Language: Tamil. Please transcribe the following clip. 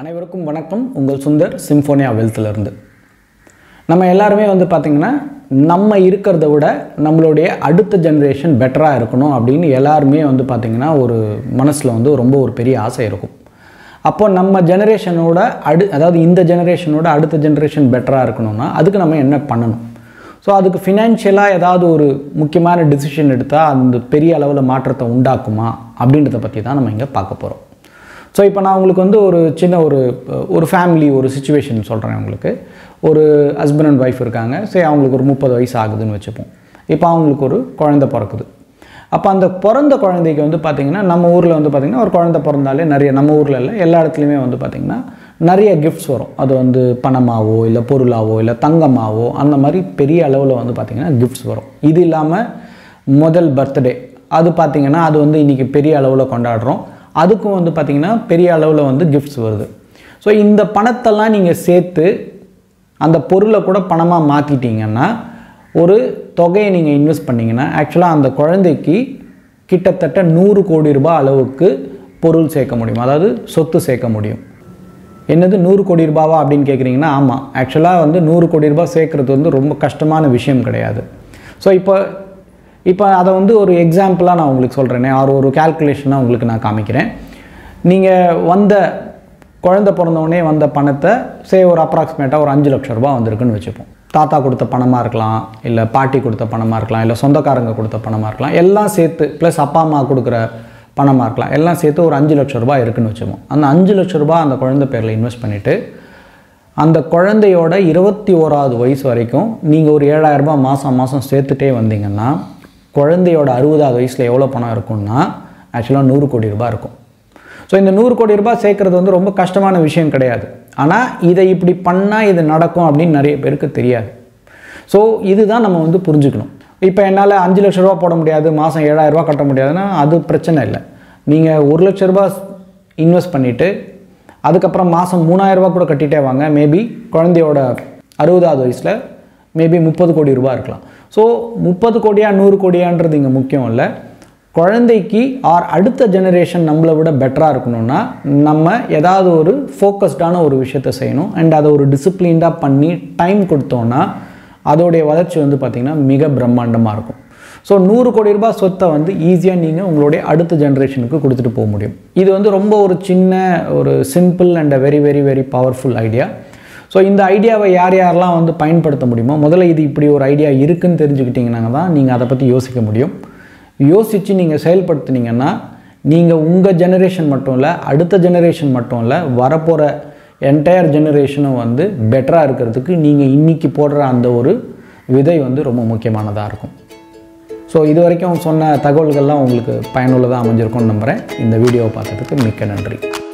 அனைவருக்கும் வணக்கம் உங்கள் சுந்தர் சிம்ஃபோனியா வெல்த்லேருந்து நம்ம எல்லாருமே வந்து பார்த்திங்கன்னா நம்ம இருக்கிறத விட நம்மளுடைய அடுத்த ஜென்ரேஷன் பெட்டராக இருக்கணும் அப்படின்னு எல்லாருமே வந்து பார்த்திங்கன்னா ஒரு மனசில் வந்து ரொம்ப ஒரு பெரிய ஆசை இருக்கும் அப்போ நம்ம ஜெனரேஷனோட அடு அதாவது இந்த ஜெனரேஷனோட அடுத்த ஜெனரேஷன் பெட்டராக இருக்கணும்னா அதுக்கு நம்ம என்ன பண்ணணும் ஸோ அதுக்கு ஃபினான்ஷியலாக ஏதாவது ஒரு முக்கியமான டிசிஷன் எடுத்தால் அந்த பெரிய அளவில் மாற்றத்தை உண்டாக்குமா அப்படின்றத பற்றி தான் நம்ம இங்கே பார்க்க போகிறோம் ஸோ இப்போ நான் உங்களுக்கு வந்து ஒரு சின்ன ஒரு ஒரு ஃபேமிலி ஒரு சுச்சுவேஷன் சொல்கிறேன் உங்களுக்கு ஒரு ஹஸ்பண்ட் அண்ட் ஒய்ஃப் இருக்காங்க சரி அவங்களுக்கு ஒரு முப்பது வயசு ஆகுதுன்னு வச்சுப்போம் இப்போ அவங்களுக்கு ஒரு குழந்தை பிறக்குது அப்போ அந்த பிறந்த குழந்தைக்கு வந்து பார்த்திங்கன்னா நம்ம ஊரில் வந்து பார்த்திங்கன்னா ஒரு குழந்தை பிறந்தாலே நிறைய நம்ம ஊரில் இல்லை எல்லா இடத்துலையுமே வந்து பார்த்திங்கன்னா நிறைய கிஃப்ட்ஸ் வரும் அது வந்து பணமாவோ இல்லை பொருளாவோ இல்லை தங்கமாவோ அந்த மாதிரி பெரிய அளவில் வந்து பார்த்திங்கன்னா கிஃப்ட்ஸ் வரும் இது இல்லாமல் முதல் பர்த்டே அது பார்த்திங்கன்னா அது வந்து இன்றைக்கி பெரிய அளவில் கொண்டாடுறோம் அதுக்கும் வந்து பார்த்திங்கன்னா பெரிய அளவில் வந்து கிஃப்ட்ஸ் வருது ஸோ இந்த பணத்தெல்லாம் நீங்கள் சேர்த்து அந்த பொருளை கூட பணமாக மாற்றிட்டீங்கன்னா ஒரு தொகையை நீங்கள் இன்வெஸ்ட் பண்ணிங்கன்னா ஆக்சுவலாக அந்த குழந்தைக்கு கிட்டத்தட்ட நூறு கோடி ரூபாய் அளவுக்கு பொருள் சேர்க்க முடியும் அதாவது சொத்து சேர்க்க முடியும் என்னது நூறு கோடி ரூபாவா அப்படின்னு கேட்குறீங்கன்னா ஆமாம் ஆக்சுவலாக வந்து நூறு கோடி ரூபாய் சேர்க்குறது வந்து ரொம்ப கஷ்டமான விஷயம் கிடையாது ஸோ இப்போ இப்போ அதை வந்து ஒரு எக்ஸாம்பிளாக நான் உங்களுக்கு சொல்கிறேனே ஒரு ஒரு கேல்குலேஷனாக உங்களுக்கு நான் காமிக்கிறேன் நீங்கள் வந்த குழந்தை பிறந்தவுடனே வந்த பணத்தை சே ஒரு அப்ராக்சிமேட்டாக ஒரு அஞ்சு லட்ச ரூபா வந்திருக்குன்னு வச்சுப்போம் தாத்தா கொடுத்த பணமாக இருக்கலாம் இல்லை பாட்டி கொடுத்த பணமாக இருக்கலாம் இல்லை சொந்தக்காரங்க கொடுத்த பணமாக இருக்கலாம் எல்லாம் சேர்த்து ப்ளஸ் அப்பா அம்மா கொடுக்குற பணமாக இருக்கலாம் எல்லாம் சேர்த்து ஒரு அஞ்சு லட்ச ரூபாய் இருக்குன்னு வச்சுப்போம் அந்த அஞ்சு லட்ச ரூபாய் அந்த குழந்தை பேரில் இன்வெஸ்ட் பண்ணிவிட்டு அந்த குழந்தையோட இருபத்தி ஓராவது வயசு வரைக்கும் நீங்கள் ஒரு ஏழாயிரம் ரூபாய் மாதம் மாதம் சேர்த்துட்டே வந்தீங்கன்னா குழந்தையோட அறுபதாவது வயசில் எவ்வளோ பணம் இருக்கும்னா ஆக்சுவலாக நூறு கோடி ரூபாய் இருக்கும் ஸோ இந்த நூறு கோடி ரூபாய் சேர்க்குறது வந்து ரொம்ப கஷ்டமான விஷயம் கிடையாது ஆனால் இதை இப்படி பண்ணால் இது நடக்கும் அப்படின்னு நிறைய பேருக்கு தெரியாது ஸோ இதுதான் நம்ம வந்து புரிஞ்சுக்கணும் இப்போ என்னால் அஞ்சு லட்ச ரூபா போட முடியாது மாதம் ஏழாயிரரூபா கட்ட முடியாதுன்னா அது பிரச்சனை இல்லை நீங்கள் ஒரு லட்ச ரூபா இன்வெஸ்ட் பண்ணிவிட்டு அதுக்கப்புறம் மாதம் மூணாயிரரூபா கூட கட்டிகிட்டே வாங்க மேபி குழந்தையோட அறுபதாவது வயசில் மேபி முப்பது கோடி ரூபா இருக்கலாம் ஸோ முப்பது கோடியா நூறு கோடியான்றது இங்கே முக்கியம் இல்லை குழந்தைக்கு ஆர் அடுத்த ஜெனரேஷன் நம்மளை விட பெட்டராக இருக்கணும்னா நம்ம ஏதாவது ஒரு ஃபோக்கஸ்டான ஒரு விஷயத்தை செய்யணும் அண்ட் அதை ஒரு டிசிப்ளின்டாக பண்ணி டைம் கொடுத்தோன்னா அதோடைய வளர்ச்சி வந்து பார்த்திங்கன்னா மிக பிரம்மாண்டமாக இருக்கும் ஸோ நூறு கோடி ரூபாய் சொத்தை வந்து ஈஸியாக நீங்கள் உங்களுடைய அடுத்த ஜென்ரேஷனுக்கு கொடுத்துட்டு போக முடியும் இது வந்து ரொம்ப ஒரு சின்ன ஒரு simple and uh very very very powerful idea so இந்த ஐடியாவை யார் யாரெல்லாம் வந்து பயன்படுத்த முடியுமோ முதல்ல இது இப்படி ஒரு ஐடியா இருக்குன்னு தெரிஞ்சுக்கிட்டிங்கன்னா தான் நீங்கள் அதை பற்றி யோசிக்க முடியும் யோசித்து நீங்கள் செயல்படுத்துனீங்கன்னா நீங்கள் உங்கள் ஜெனரேஷன் மட்டும் இல்லை அடுத்த ஜெனரேஷன் மட்டும் இல்லை வரப்போகிற என்டையர் ஜெனரேஷனும் வந்து பெட்டராக இருக்கிறதுக்கு நீங்கள் இன்றைக்கி போடுற அந்த ஒரு விதை வந்து ரொம்ப முக்கியமானதாக இருக்கும் ஸோ இது வரைக்கும் சொன்ன தகவல்கள்லாம் உங்களுக்கு பயனுள்ளதாக அமைஞ்சிருக்கும்னு நம்புகிறேன் இந்த வீடியோவை பார்த்ததுக்கு மிக்க நன்றி